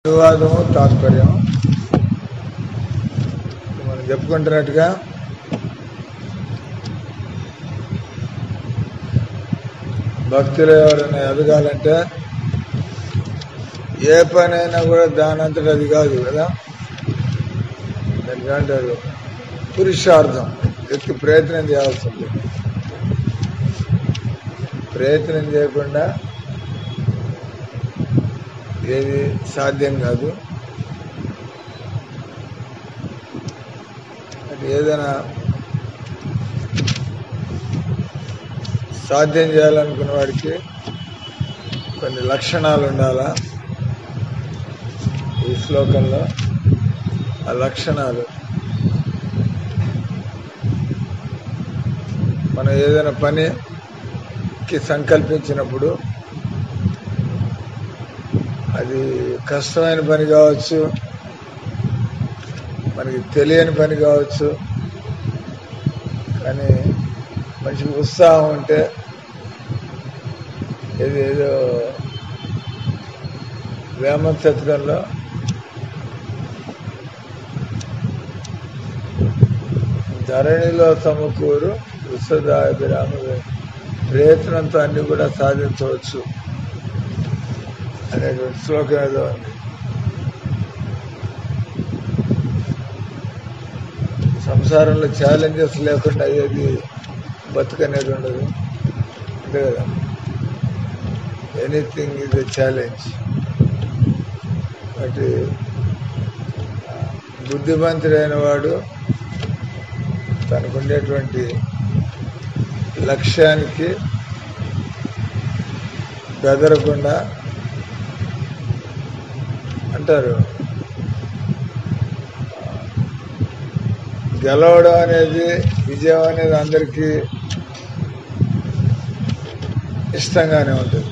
వివాదము తాత్పర్యం మనం చెప్పుకుంటున్నట్టుగా భక్తులు ఎవరైనా ఎదగాలంటే ఏ పనైనా కూడా దానంతట అది కాదు కదా దానికి అంటారు పురుషార్థం వ్యక్తి ప్రయత్నం చేయాల్సి ఉంటుంది ప్రయత్నం చేయకుండా ఏది సాధ్యం కాదు అది ఏదైనా సాధ్యం చేయాలనుకున్న వాడికి కొన్ని లక్షణాలు ఉండాలా ఈ శ్లోకంలో ఆ లక్షణాలు మనం ఏదైనా పనికి సంకల్పించినప్పుడు అది కష్టమైన పని కావచ్చు మనకి తెలియని పని కావచ్చు కానీ మంచి ఉత్సాహం ఉంటే ఇది ఏదో వేమశతకంలో ధరణిలో సమకూరు విశ్వదాభిరామ ప్రయత్నంతో అన్ని కూడా సాధించవచ్చు అనేటువంటి శ్లోకం ఏదో ఉంది సంసారంలో ఛాలెంజెస్ లేకుండా ఏది బతుకనేది ఉండదు అంతే కదా anything is a challenge but బుద్ధిమంతుడైన వాడు తనకుండేటువంటి లక్ష్యానికి బెదరకుండా అంటారు గెలవడం అనేది విజయం అనేది అందరికీ ఇష్టంగానే ఉంటుంది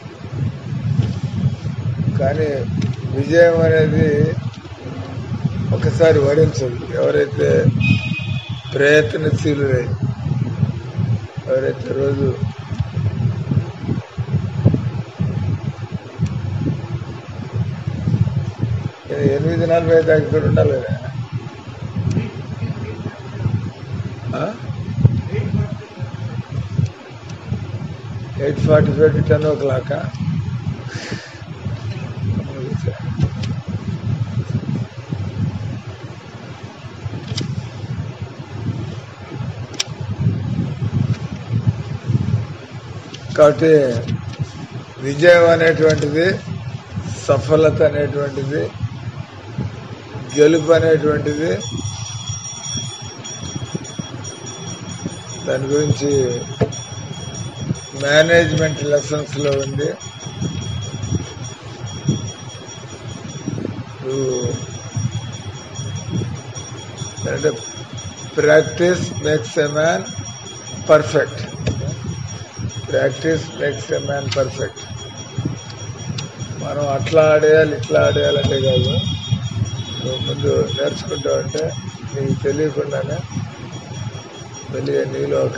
కానీ విజయం అనేది ఒకసారి వరించదు ఎవరైతే ప్రయత్నశీలురై ఎవరైతే రోజు ఎనిమిది నలభై దాకా ఇక్కడ ఉండాలి eight forty five to ten o'clock కాబట్టి విజయం అనేటువంటిది సఫలత అనేటువంటిది గెలుపు అనేటువంటిది దాని గురించి మేనేజ్మెంట్ లెసన్స్ లో ఉంది అంటే practice makes a man perfect practice makes a man perfect మనం అట్లా ఆడేయాలి ఇట్లా ఆడేయాలంటే కాదు నువ్వు ముందు నేర్చుకుంటా ఉంటే నీకు తెలియకుండానే తెలియ నీలో ఒక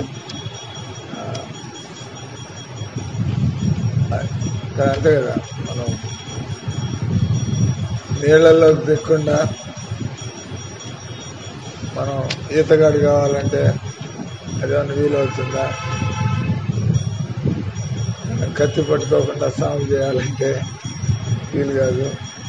కానీ అంతే కదా మనం నీళ్ళల్లో దిక్కుండా మనం ఈతగాడు కావాలంటే అదేమన్నా వీలవుతుందా కత్తి పట్టుకోకుండా సాగు చేయాలంటే వీలు కాదు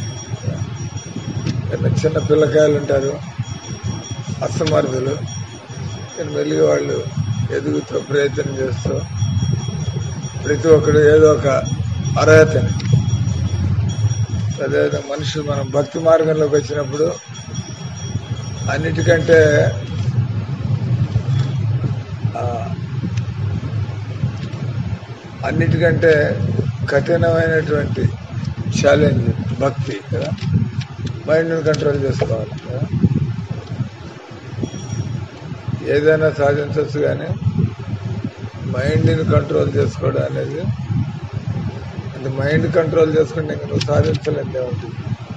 చిన్న పిల్లకాయలు ఉంటారు అసమర్థులు కానీ మెల్లి వాళ్ళు ఎదుగుతూ ప్రయత్నం చేస్తూ ప్రతి ఒక్కరు ఏదో ఒక అర్హతని అదేవిధంగా మనుషులు మనం భక్తి మార్గంలోకి వచ్చినప్పుడు అన్నిటికంటే అన్నిటికంటే కఠినమైనటువంటి ఛాలెంజ్ భక్తి కదా మైండ్ని కంట్రోల్ చేసుకోవాలి కదా ఏదైనా సాధించవచ్చు కానీ మైండ్ని కంట్రోల్ చేసుకోవడం అనేది అంటే మైండ్ కంట్రోల్ చేసుకుంటే ఇంక నువ్వు సాధించలేదే ఉంటుంది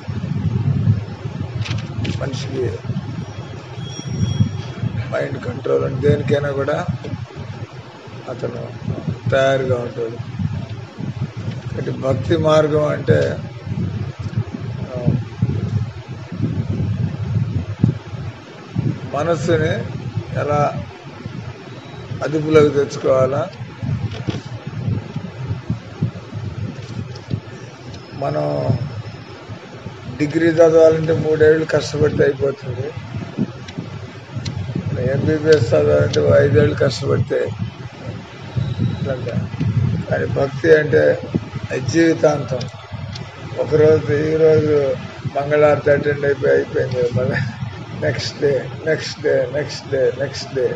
మనిషికి మైండ్ కంట్రోల్ అంటే దేనికైనా కూడా అతను తయారుగా ఉంటాడు కాబట్టి భక్తి మార్గం అంటే మనస్సుని ఎలా అదుపులోకి తెచ్చుకోవాలా మనం డిగ్రీ చదవాలంటే మూడేళ్ళు కష్టపడితే అయిపోతుంది ఎంబీబీఎస్ చదవాలంటే ఐదేళ్ళు కష్టపడితే ఇట్లంట కానీ భక్తి అంటే అది జీవితాంతం ఒకరోజు ఈరోజు మంగళారతి అటెండ్ అయిపోయి అయిపోయింది మళ్ళీ next day next day next day next day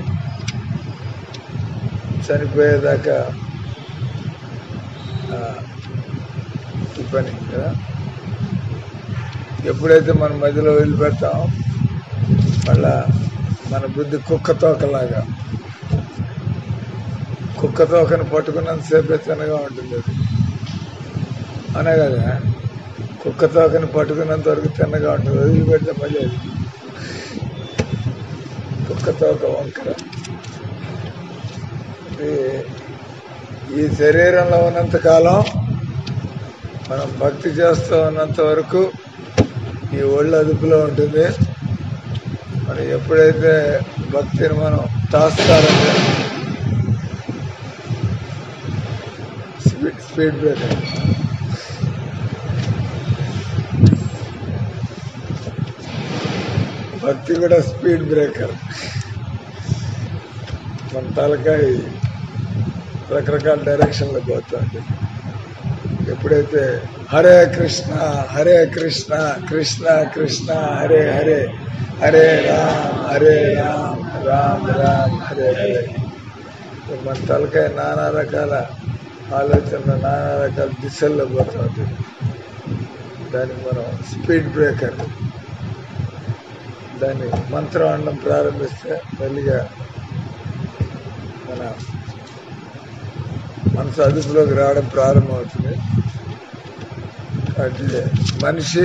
చనిపోయేదాకా ఆ, ఈ పని కదా ఎప్పుడైతే మన మధ్యలో వదిలిపెడతాం మళ్ళా మన బుద్ధి కుక్క తోకలాగా కుక్క తోకని పట్టుకున్నంతసేపు తినగా ఉంటుంది అది అనే కదా కుక్క తోకని పట్టుకున్నంత వరకు తిన్నగా ఉంటుంది వదిలిపెడితే మళ్ళీ అది కుక్క తోక వంకర ఇది ఈ శరీరంలో ఉన్నంత కాలం మనం భక్తి చేస్తూ ఉన్నంత వరకు ఈ ఒళ్ళు అదుపులో ఉంటుంది మరి ఎప్పుడైతే భక్తిని మనం తాస్తారంటే స్పీడ్ స్పీడ్ బ్రేకర్ భక్తి కూడా స్పీడ్ బ్రేకర్ మన తలకాయ రకరకాల డైరెక్షన్లో పోతుంది ఎప్పుడైతే హరే కృష్ణ హరే కృష్ణ కృష్ణ కృష్ణ హరే హరే హరే రామ్ హరే రామ్ రామ్ రామ్ హరే హరే మన తలకాయ నానా రకాల ఆలోచనలు నానా రకాల దిశల్లో పోతుంది దానికి మనం స్పీడ్ బ్రేకర్ దాన్ని మంత్రం అనడం ప్రారంభిస్తే మెల్లిగా మన మనసు అదుపులోకి రావడం ప్రారంభమవుతుంది కాబట్టి మనిషి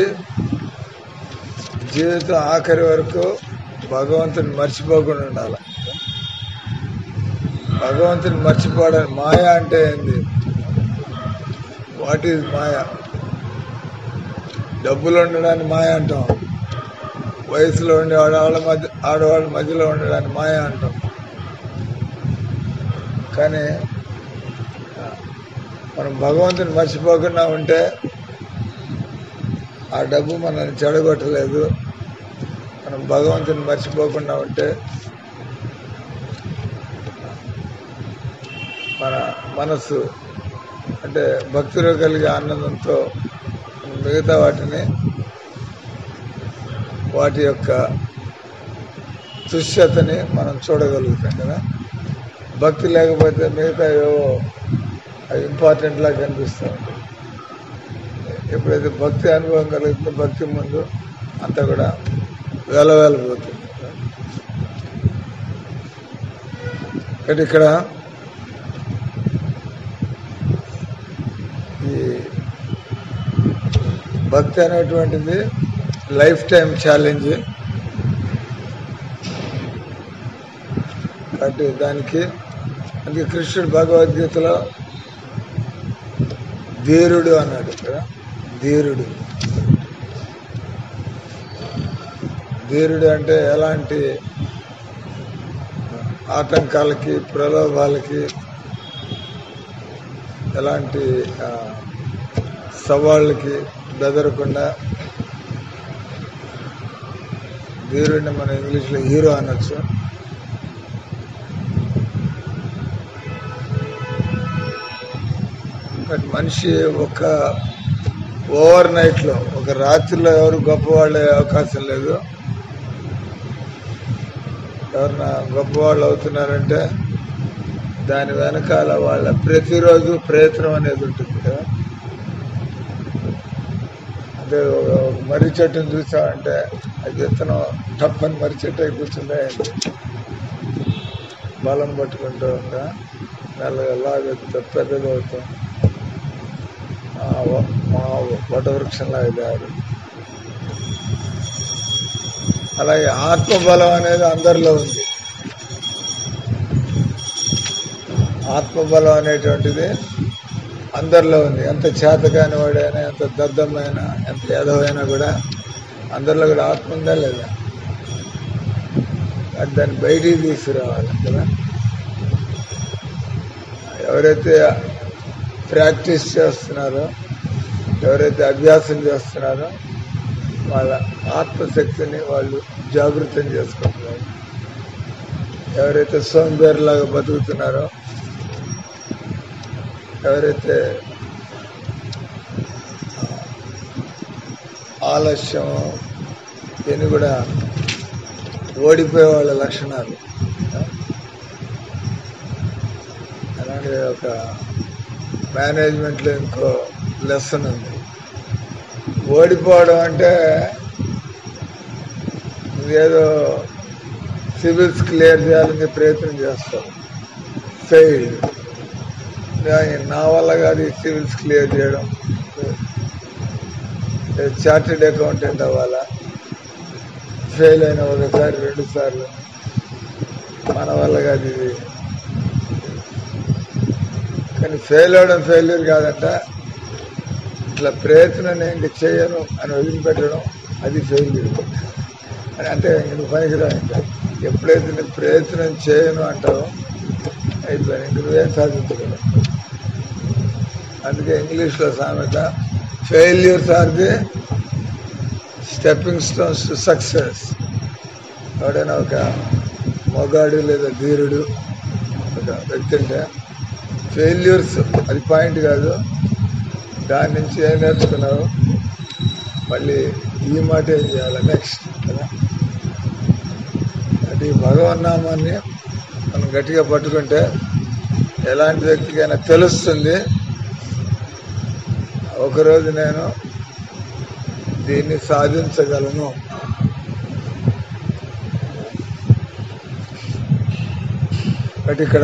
జీవితం ఆఖరి వరకు భగవంతుని మర్చిపోకుండా ఉండాలి భగవంతుని మర్చిపోవడానికి మాయ అంటే ఏంది వాట్ ఈజ్ మాయ డబ్బులు ఉండడాన్ని మాయ అంటాం వయసులో ఉండే ఆడవాళ్ళ మధ్య ఆడవాళ్ళ మధ్యలో ఉండడాన్ని మాయ అంటాం కానీ ఆ, మనం భగవంతుని మర్చిపోకుండా ఉంటే ఆ డబ్బు మనల్ని చెడగొట్టలేదు మనం భగవంతుని మర్చిపోకుండా ఉంటే మన మనస్సు అంటే భక్తిలో కలిగే ఆనందంతో మిగతా వాటిని వాటి యొక్క తుష్యతని మనం చూడగలుగుతాం కదా భక్తి లేకపోతే మిగతా ఏవో అవి ఇంపార్టెంట్ లా కనిపిస్తూ ఉంటాయి ఎప్పుడైతే భక్తి అనుభవం కలుగుతుందో భక్తి ముందు అంతా కూడా వేలవేలపోతుంది కాబట్టి ఇక్కడ ఈ భక్తి అనేటువంటిది లైఫ్ టైం ఛాలెంజ్ కాబట్టి దానికి అందుకే కృష్ణుడు భగవద్గీతలో ధీరుడు అన్నాడు కదా ధీరుడు ధీరుడు అంటే ఎలాంటి ఆటంకాలకి ప్రలోభాలకి ఎలాంటి ఆ, సవాళ్ళకి బెదరకుండా ధీరుడిని మన ఇంగ్లీష్లో హీరో అనొచ్చు బట్ మనిషి ఒక ఓవర్ నైట్లో ఒక రాత్రిలో ఎవరు గొప్పవాళ్ళు అయ్యే అవకాశం లేదు ఎవరన్నా గొప్పవాళ్ళు అవుతున్నారంటే దాని వెనకాల వాళ్ళ ప్రతిరోజు ప్రయత్నం అనేది ఉంటుంది కదా అదే ఒక ఒక మర్రి చెట్టుని చూసామంటే అది విత్తనం టప్పని మర్రి చెట్టు అయి కూర్చుంటే బలం పట్టుకుంటూ ఉంటా మెల్లగా లాగెత్తా పెద్దది అవుతాం ఆ వ- మా వటవృక్షంలా ఇదారు అలాగే ఆత్మబలం అనేది అందరిలో ఉంది ఆత్మబలం అనేటువంటిది అందరిలో ఉంది ఎంత చేతకాని వాడైనా ఎంత దద్దమైనా ఎంత ఏదవైనా కూడా అందరిలో కూడా ఆత్మ ఉందా లేదా అది దాన్ని బయటికి తీసుకురావాలి కదా ఎవరైతే ప్రాక్టీస్ చేస్తున్నారో ఎవరైతే అభ్యాసం చేస్తున్నారో వాళ్ళ ఆత్మశక్తిని వాళ్ళు జాగృతం చేసుకుంటున్నారు ఎవరైతే సోంబేరులాగా బతుకుతున్నారో ఎవరైతే ఆలస్యం ఇవన్నీ కూడా ఓడిపోయే వాళ్ళ లక్షణాలు అలాగే ఒక మేనేజ్మెంట్లో ఇంకో లెసన్ ఉంది ఓడిపోవడం అంటే ఏదో సివిల్స్ క్లియర్ చేయాలని ప్రయత్నం చేస్తాం ఫెయిల్ నా వల్ల కాదు ఈ సివిల్స్ క్లియర్ చేయడం చార్టెడ్ అకౌంటెంట్ అవ్వాలా ఫెయిల్ అయిన ఒకసారి రెండు సార్లు మన వల్ల కాదు ఇది కానీ ఫెయిల్ అవడం ఫెయిల్యూర్ కాదంట ఇట్లా ప్రయత్నం నేను ఇంక చేయను అని వదిలిపెట్టడం అది ఫెయిల్యూర్ అని అంటే ఇంక పనికిరా ఇంకా ఎప్పుడైతే నేను ప్రయత్నం చేయను అంటావో అయిపోయాను ఇంక నువ్వేం సాధించగలవు అందుకే ఇంగ్లీష్లో సామెత failures are the stepping stones to success ఎవడైనా ఒక మొగాడు లేదా ధీరుడు ఒక వ్యక్తి అంటే ఫెయిల్యూర్స్ అది పాయింట్ కాదు దాని నుంచి ఏం నేర్చుకున్నావు మళ్ళీ ఈ మాట ఏం చేయాలి నెక్స్ట్ కదా అది భగవన్నామాన్ని మనం గట్టిగా పట్టుకుంటే ఎలాంటి వ్యక్తికైనా తెలుస్తుంది ఒకరోజు నేను దీన్ని సాధించగలను బట్ ఇక్కడ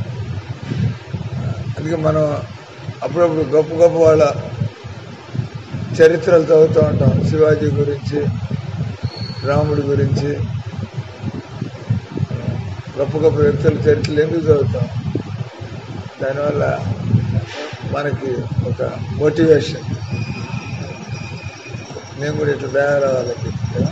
అందుకే మనం అప్పుడప్పుడు గొప్ప గొప్ప వాళ్ళ చరిత్రలు చదువుతూ ఉంటాం శివాజీ గురించి రాముడి గురించి గొప్ప గొప్ప వ్యక్తుల చరిత్రలు ఎందుకు చదువుతాం దానివల్ల మనకి ఒక మోటివేషన్ నేను కూడా ఇట్లా తయారవ్వాలని కదా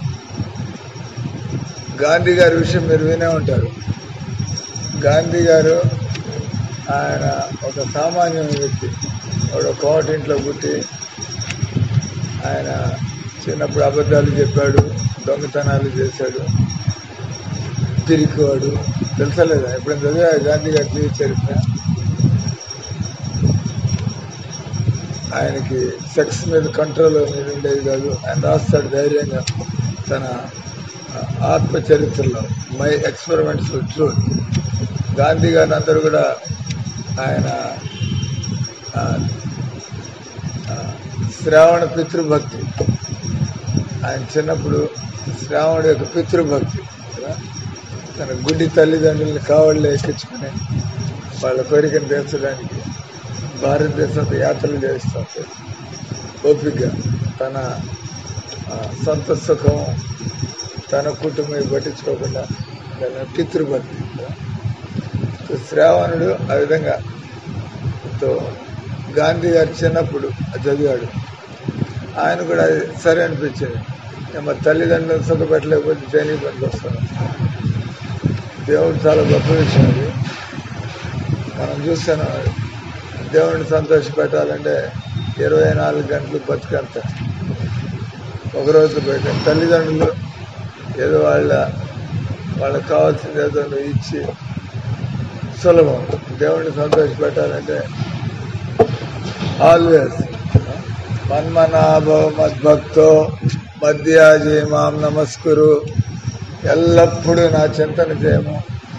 గాంధీ గారి విషయం మీరు వినే ఉంటారు గాంధీ గారు ఆయన ఒక సామాన్యమైన వ్యక్తి వాడు కోటింట్లో పుట్టి ఆయన చిన్నప్పుడు అబద్ధాలు చెప్పాడు దొంగతనాలు చేశాడు తిరిగివాడు తెలుసలేదా ఎప్పుడైనా చదివా గాంధీ గారి జీవిత చరిత్ర ఆయనకి సెక్స్ మీద కంట్రోల్ మీద ఉండేది కాదు ఆయన రాస్తాడు ధైర్యంగా తన ఆత్మ చరిత్రలో మై ఎక్స్పెరిమెంట్స్ ట్రూత్ గాంధీ గారిని అందరూ కూడా ఆయన ఆ, ఆ, శ్రావణ పితృభక్తి ఆయన చిన్నప్పుడు శ్రావణుడు యొక్క పితృభక్తి కదా తన గుడ్డి తల్లిదండ్రుల్ని కావాళ్ళు ఎక్కించుకుని వాళ్ళ కోరికను తీర్చడానికి భారతదేశంలో యాత్రలు చేస్తుంటే ఓపికగా తన ఆ, సొంత సుఖం తన కుటుంబం పట్టించుకోకుండా దాని పితృభక్తి కదా. సో శ్రావణుడు ఆ విధంగా తో గాంధీ గారు చిన్నప్పుడు అది చదివాడు ఆయన కూడా అది సరే అనిపించింది "ఏ మరి తల్లిదండ్రులను సుఖపెట్టలేకపోతే దేనికి పనికి వస్తాను దేవుడు చాలా గొప్ప విషయం అది మనం చూస్తాను దేవుడిని సంతోషపెట్టాలంటే ఇరవై నాలుగు గంటలు బతుకంత ఒకరోజు బయట తల్లిదండ్రులు ఏదో వాళ్ళ వాళ్ళకి కావాల్సింది ఏదో నువ్వు ఇచ్చి సులభం దేవుడిని సంతోషపెట్టాలంటే ఆల్వేస్ మన్మనాభవ మద్భక్తో మధ్యాజీ మాం నమస్కురు ఎల్లప్పుడూ నా చింతన చేయము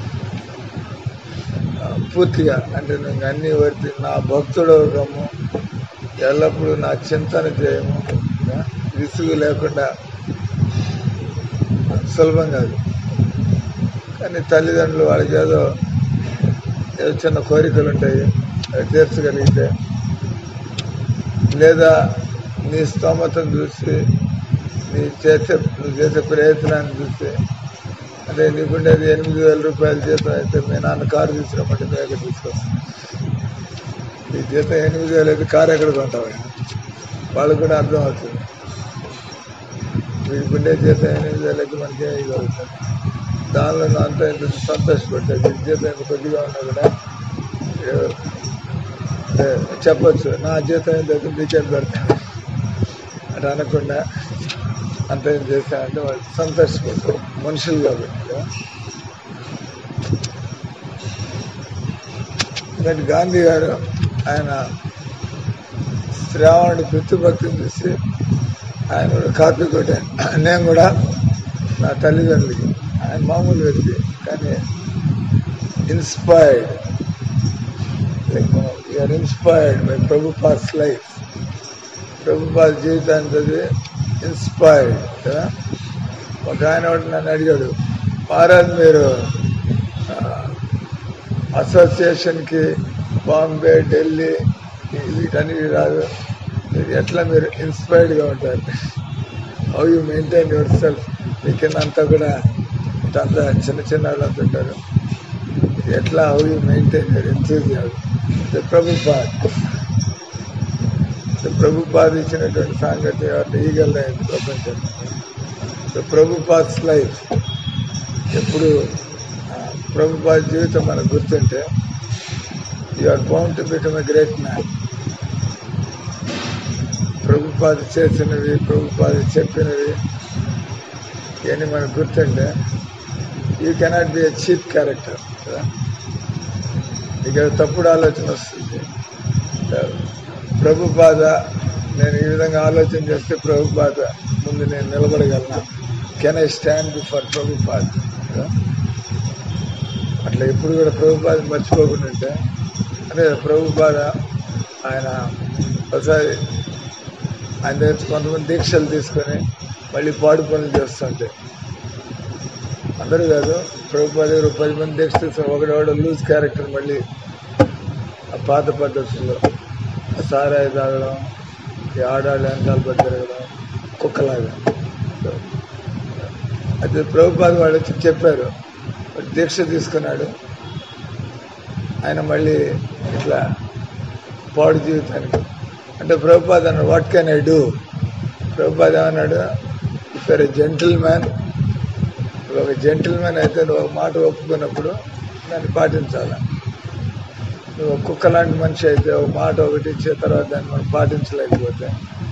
ఆ, పూర్తిగా అంటే నువ్వు అన్ని వర్తి నా భక్తుడు రమ్ము ఎల్లప్పుడూ నా చింతన చేయము ఆ, విసుగు లేకుండా సులభం కాదు కానీ తల్లిదండ్రులు వాళ్ళకి ఏదో ఏదో చిన్న కోరికలు ఉంటాయి అవి తీర్చగలిగితే లేదా నీ స్తోమతను చూసి నీ చేసే నువ్వు చేసే ప్రయత్నాన్ని చూసి అదే నీకుండేది ఎనిమిది వేల రూపాయల జీతం అయితే మీ నాన్న కారు తీసుకురమ్మంటే నువ్వు ఎక్కడ తీసుకొస్తావు నీ జీతం ఎనిమిది వేలు అయితే కారు ఎక్కడ కొంటావు వాళ్ళకు కూడా అర్థం అవుతుంది వీడికుండే జీతం ఎనిమిది వేలకి మనకి ఇది అవుతుంది దానిలో అంతా ఇంత సంతోషపడతాడు నీ జీతం ఇంత కొద్దిగా ఉన్నా కూడా ఏ- ఏ, చెప్పొచ్చు నా జీతం ఏం దగ్గర నీకేం పెడతాను అని అనకుండా అంత ఏం చేశానంటే వాళ్ళు సంతోషపడతారు మనుషులు కాబట్టి కదా. ఎందుకంటే గాంధీ గారు ఆయన శ్రావణుడి పితృభక్తిని చూసి ఆయన కూడా కాపీ కొట్టాను నేను కూడా నా తల్లిదండ్రులకి ఆయన మామూలు వ్యక్తి కానీ inspired like you're inspired by Prabhupada's life Prabhupada జీవితాన్ని చదివి ఇన్స్పైర్డ్ కదా ఒక ఆయన ఒకటి నన్ను అడిగాడు మహారాజ్ మీరు అసోసియేషన్కి బాంబే ఢిల్లీ వీటన్నిటి రాదు మీరు ఎట్లా మీరు ఇన్స్పైర్డ్గా ఉంటారు how you maintain yourself మీ కింద అంతా కూడా ఇటంతా చిన్న చిన్న వాళ్ళంతా ఉంటారు ఎట్లా how you maintain your enthusiasm Prabhupad Prabhupad ఇచ్చినటువంటి సాంగత్యం ఎవరిని ఈగలైంది ప్రపంచం ప్రభుపాద్స్ లైఫ్ ఎప్పుడు ఆ, ప్రభుపాద్ జీవితం మనకు గుర్తుంటే you are bound to become a great man Prabhupada చేసినవి ప్రభుపాద చెప్పినవి ఇవన్నీ మనకు గుర్తుంటే you cannot be a cheap character కదా ఇక్కడ తప్పుడు ఆలోచన వస్తుంది ప్రభుపాద నేను ఈ విధంగా ఆలోచన చేస్తే ప్రభుపాద ముందు నేను నిలబడగలనా can I stand before Prabhupada కదా? అట్లా ఎప్పుడు కూడా ప్రభుపాద మర్చిపోకుండా ఉంటే అంటే ప్రభుపాద ఆయన ఒకసారి ఆయన దగ్గర కొంతమంది దీక్షలు తీసుకొని మళ్ళీ పాడు పనులు చేస్తుంటే అందరూ కాదు ప్రభుపాద దగ్గర ఒక పది మంది దీక్ష తీసుకొని ఒకడెవడో లూజ్ క్యారెక్టర్ మళ్ళీ ఆ పాత పద్ధతుల్లో ఆ సారాయి తాగడం ఈ ఆడాళ్ళు వెనకాల పడి తిరగడం కుక్కలాగా అయితే ప్రభుపాద వాళ్ళు వచ్చి చెప్పారు వాడు దీక్ష తీసుకున్నాడు ఆయన మళ్ళీ ఇట్లా పాడు జీవితానికి అంటే ప్రభుపాద అన్నాడు what can I do Prabhupada ఏమన్నాడు ఇఫ్ ఎ జెంటిల్ మ్యాన్ ఒక జెంటిల్ మ్యాన్ అయితే నువ్వు ఒక మాట ఒప్పుకున్నప్పుడు దాన్ని పాటించాలి నువ్వు ఒక కుక్క లాంటి మనిషి అయితే ఒక మాట ఒకటి ఇచ్చే తర్వాత దాన్ని మనం పాటించలేకపోతే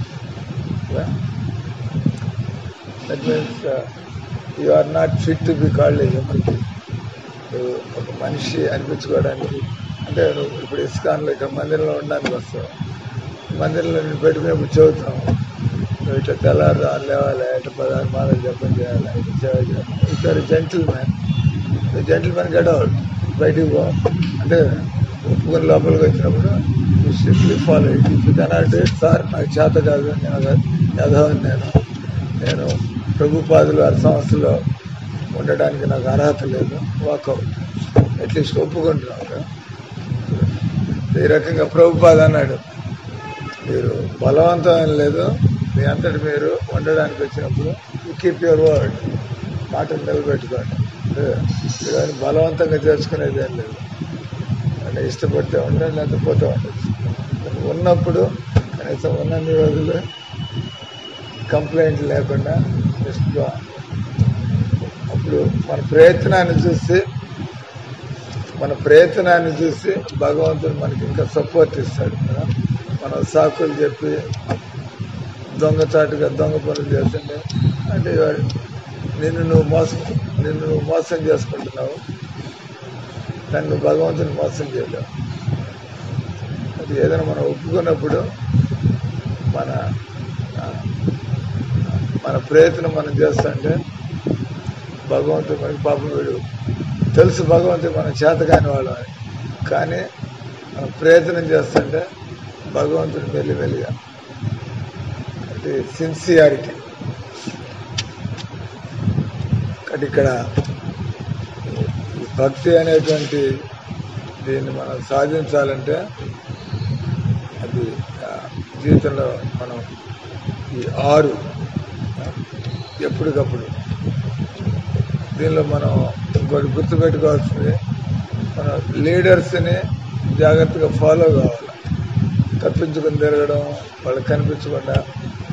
that means you are not fit to be called a human నువ్వు ఒక మనిషి అనిపించుకోవడానికి అంటే నువ్వు ఇప్పుడు ఇస్కాన్లో ఇక్కడ మందిరంలో ఉండడానికి వస్తావు మందిరంలో నేను పెట్టుకునేప్పుడు చదువుతాం నువ్వు ఇట్లా తెల్లారు లేవాలి ఇట్లా పదహారు మాటలు జపం చేయాలి ఇట్లా సేవ చేయాలి ఇట్లా gentleman gentleman get out బయటికి పో అంటే ఒప్పుకొని లోపలికి వచ్చినప్పుడు strictly follow it cannot sir నాకు చేత కాదు నేను యథవని నేను నేను ప్రభుపాదులు వారి సంస్థలో ఉండడానికి నాకు అర్హత లేదు వాకౌట్ అట్లీస్ట్ ఒప్పుకుంటున్నాను కదా. ఈ రకంగా ప్రభుపాద అన్నాడు మీరు బలవంతం ఏం లేదు మీ అంతటి మీరు ఉండడానికి వచ్చినప్పుడు కీప్ యువర్ వర్డ్ మాటను నిలబెట్టుకోండి మీరు దాన్ని బలవంతంగా చేసుకునేది ఏం లేదు అంటే ఇష్టపడితే ఉండండి లేకపోతే పోతే ఉండొచ్చు ఉన్నప్పుడు కనీసం ఉన్నన్ని రోజులు కంప్లైంట్ లేకుండా జస్ట్గా అప్పుడు మన ప్రయత్నాన్ని చూసి మన ప్రయత్నాన్ని చూసి భగవంతుడు మనకి ఇంకా సపోర్ట్ ఇస్తాడు కదా మనం సాకులు చెప్పి దొంగచాటుగా దొంగ పనులు చేస్తుంటే అంటే ఇవాళ నిన్ను నువ్వు మోసం నిన్ను నువ్వు మోసం చేసుకుంటున్నావు కానీ నువ్వు భగవంతుని మోసం చేయలేవు అది ఏదైనా మనం ఒప్పుకున్నప్పుడు మన ఆ, మన ప్రయత్నం మనం చేస్తుంటే భగవంతుడు మనకి పాపం వీడు తెలుసు భగవంతుడు మనం చేతకాని వాళ్ళం అని కానీ మనం ప్రయత్నం చేస్తుంటే భగవంతుడు మెల్లి మెల్లిగా అంటే సిన్సియారిటీ కాబట్టి ఇక్కడ ఈ భక్తి అనేటువంటి దీన్ని మనం సాధించాలంటే అది ఆ, జీవితంలో మనం ఈ ఆరు ఆ, ఎప్పటికప్పుడు దీనిలో మనం ఇంకోటి గుర్తుపెట్టుకోవాల్సింది మన లీడర్స్ని జాగ్రత్తగా ఫాలో కావాలి తప్పించుకొని తిరగడం వాళ్ళకి కనిపించకుండా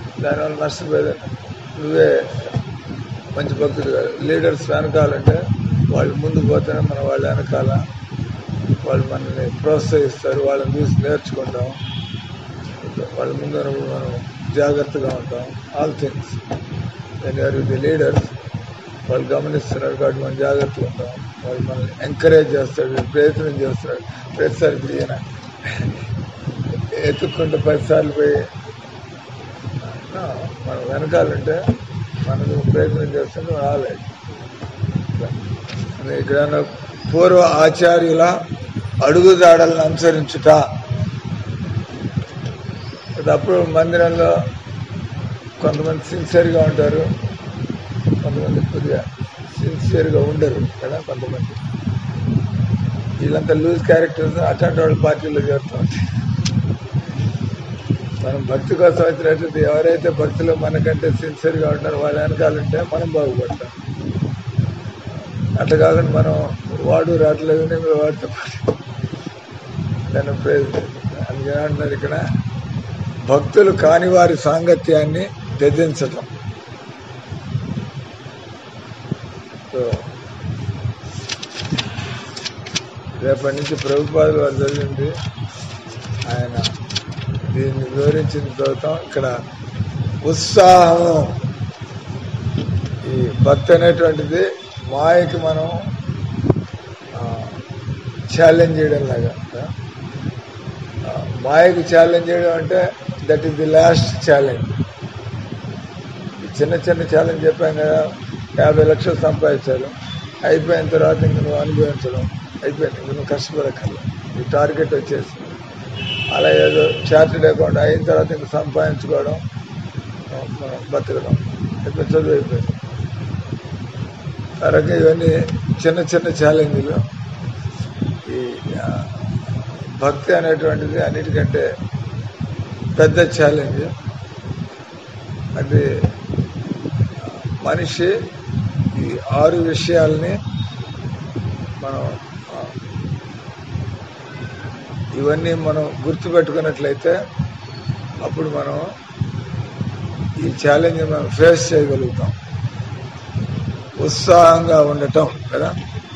దానివల్ల నష్టపోయేది నువ్వే మంచి భక్తుడు కాదు లీడర్స్ వెనకాలంటే వాళ్ళు ముందు పోతేనే మన వాళ్ళ వెనకాల వాళ్ళు మనల్ని ప్రోత్సహిస్తారు వాళ్ళని చూసి నేర్చుకుంటాం వాళ్ళ ముందు ఉన్నప్పుడు మనం జాగ్రత్తగా ఉంటాం all things when are with the leaders వాళ్ళు గమనిస్తున్నారు కాబట్టి మనం జాగ్రత్తగా ఉంటాం వాళ్ళు మనల్ని ఎంకరేజ్ చేస్తాడు ప్రయత్నం చేస్తున్నాడు ప్రతిసారి ఇప్పుడు ఈయన ఎత్తుక్కుంటే పదిసార్లు పోయి ఆ, మనం వెనకాలంటే మనకు ప్రయత్నం చేస్తుంటే రాలేదు అని ఇక్కడ ఉన్న పూర్వ ఆచార్యుల అడుగుదాడలను అనుసరించుట అది అప్పుడు మందిరంలో కొంతమంది సిన్సియర్గా ఉంటారు కొంతమంది కొద్దిగా సిన్సియర్గా ఉండరు కదా కొంతమంది వీళ్ళంతా లూజ్ క్యారెక్టర్స్ అట్లాంటి వాళ్ళ పార్టీలో చేస్తూ ఉంటారు మనం భక్తి కోసం వచ్చినట్టు ఎవరైతే భక్తిలో మనకంటే సిన్సియర్గా ఉంటారో వాళ్ళ వెనకాలంటే మనం బాగుపడతాం అట్లా కాకుండా మనం వాడు రావట్లేదు నేను వాడితో పాటు దాన్ని ప్రేజ్ అందుకని అంటున్నారు ఇక్కడ భక్తులు కాని వారి సాంగత్యాన్ని త్యజించటం సో రేపటి నుంచి ప్రభుపాదులు వారు జరిగింది ఆయన దీన్ని వివరించిన చదువుతాం ఇక్కడ ఉత్సాహము ఈ భక్తి అనేటువంటిది మాయకి మనం ఛాలెంజ్ చేయడం లాగా ఆ, మాయకి ఛాలెంజ్ చేయడం అంటే that is the last challenge చిన్న చిన్న ఛాలెంజ్ చెప్పాం కదా యాభై లక్షలు సంపాదించారు అయిపోయిన తర్వాత ఇంక నువ్వు అనుభవించడం అయిపోయింది ఇంక నువ్వు కష్టపడక్కర్లేదు ఈ టార్గెట్ వచ్చేసి అలా ఏదో చార్టెడ్ అకౌంట్ అయిన తర్వాత ఇంక సంపాదించుకోవడం ఆ, మనం బతకడం అయిపోయి చదువు అయిపోయింది ఆ రకంగా ఇవన్నీ చిన్న చిన్న ఛాలెంజ్లు ఈ ఆ, భక్తి అనేటువంటిది అన్నిటికంటే పెద్ద ఛాలెంజ్ అది మనిషి ఈ ఆరు విషయాల్ని మనం ఆ, ఇవన్నీ మనం గుర్తుపెట్టుకున్నట్లయితే అప్పుడు మనం ఈ ఛాలెంజ్ మనం ఫేస్ చేయగలుగుతాం ఉత్సాహంగా ఉండటం కదా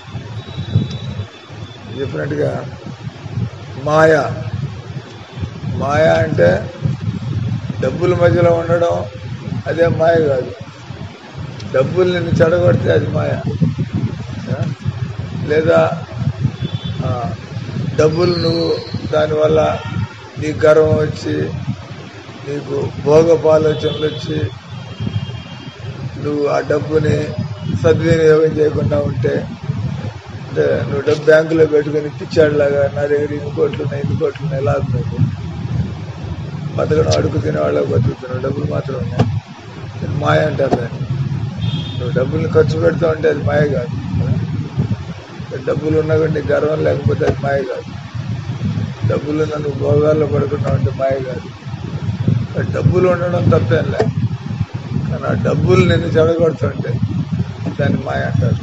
చెప్పినట్టుగా మాయ మాయ అంటే డబ్బుల మధ్యలో ఉండడం అదే మాయ కాదు డబ్బులు నిన్ను చెడగొడితే అది మాయ ఆ? లేదా ఆ, డబ్బులు నువ్వు దానివల్ల నీ గర్వం వచ్చి నీకు భోగపు ఆలోచనలు వచ్చి నువ్వు ఆ డబ్బుని సద్వినియోగం చేయకుండా ఉంటే అంటే నువ్వు డబ్బు బ్యాంకులో పెట్టుకుని పిచ్చాడులాగా నా దగ్గర ఇన్ని కోట్లు ఉన్నాయి ఇన్ని కోట్లు ఉన్నాయి లాభం లేదు బతకడం అడుగు తినే వాళ్ళకి బతుకుతున్నావు డబ్బులు మాత్రం ఉన్నాయి ఇది మాయ అంటారు దాన్ని నువ్వు డబ్బుల్ని ఖర్చు పెడతా ఉంటే అది మాయ కాదు డబ్బులు ఉన్నా కూడా నీకు గర్వం లేకపోతే అది మాయ కాదు డబ్బులు ఉన్న నువ్వు భోగాల్లో పడుకున్నావు అంటే మాయ కాదు డబ్బులు ఉండడం తప్పేం లేదు కానీ ఆ డబ్బులు నిన్ను చెడగొడుతుంటే దాన్ని మాయ అంటారు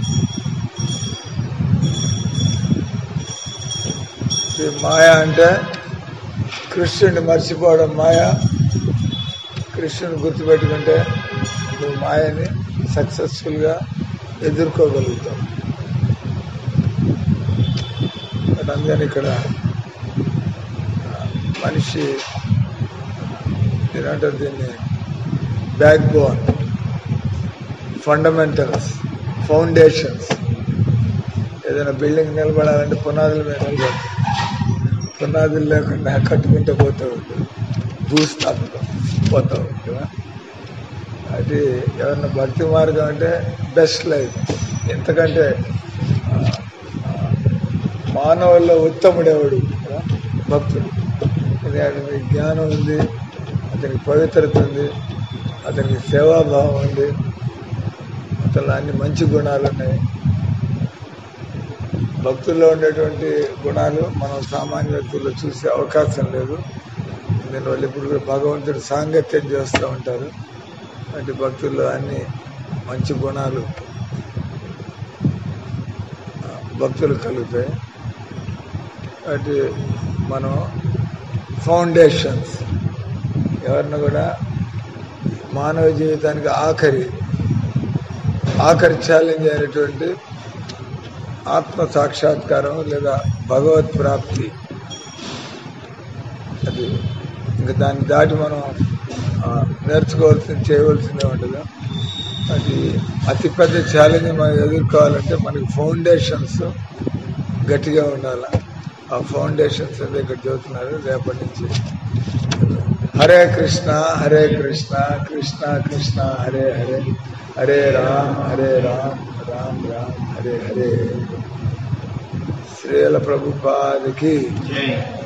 ఈ మాయ అంటే కృష్ణుని మర్చిపోవడం మాయ కృష్ణుని గుర్తుపెట్టుకుంటే నువ్వు మాయని సక్సెస్ఫుల్గా ఎదుర్కోగలుగుతావు బట్ అందుకని ఇక్కడ ఆ, మనిషి ఏమంటారు దీన్ని బ్యాక్ బోన్ ఫండమెంటల్స్ ఫౌండేషన్స్ ఏదైనా బిల్డింగ్ నిలబడాలంటే పునాదుల మీద నిలబడి పునాదులు లేకుండా కట్టుకుంటూ పోతూ ఉంటుంది భూస్థాపకం పోతూ ఉంటుంది అది ఎవరన్నా భక్తి మార్గం అంటే బెస్ట్ లైఫ్ ఎంతకంటే ఆ, ఆ, మానవుల్లో ఉత్తముడెవడు కదా? భక్తుడు ఎందుకంటే అతనికి జ్ఞానం ఉంది అతనికి పవిత్రత ఉంది అతనికి సేవాభావం ఉంది అతను అన్ని మంచి గుణాలు ఉన్నాయి భక్తుల్లో ఉండేటువంటి గుణాలు మనం సామాన్య వ్యక్తుల్లో చూసే అవకాశం లేదు ఎందుకంటే వాళ్ళు ఇప్పుడు కూడా భగవంతుడు సాంగత్యం చేస్తూ ఉంటారు అంటే భక్తుల్లో అన్ని మంచి గుణాలు ఆ, భక్తులు కలుగుతాయి అంటే మనం ఫౌండేషన్స్ ఎవరిని కూడా మానవ జీవితానికి ఆఖరి ఆఖరి ఛాలెంజ్ అయినటువంటి ఆత్మ సాక్షాత్కారం లేదా భగవత్ ప్రాప్తి అది ఇంకా దాన్ని దాటి మనం ఆ, నేర్చుకోవాల్సింది చేయవలసిందే ఉండదు అది అతిపెద్ద ఛాలెంజ్ మనం ఎదుర్కోవాలంటే మనకి ఫౌండేషన్స్ గట్టిగా ఉండాలి ఆ ఫౌండేషన్స్ అదే ఇక్కడ చదువుతున్నారు రేపటి నుంచి హరే కృష్ణ హరే కృష్ణ కృష్ణ కృష్ణ హరే హరే హరే రామ్ హరే రామ్ రామ్ రామ్ హరే హరే శ్రీల ప్రభుపాదికి జై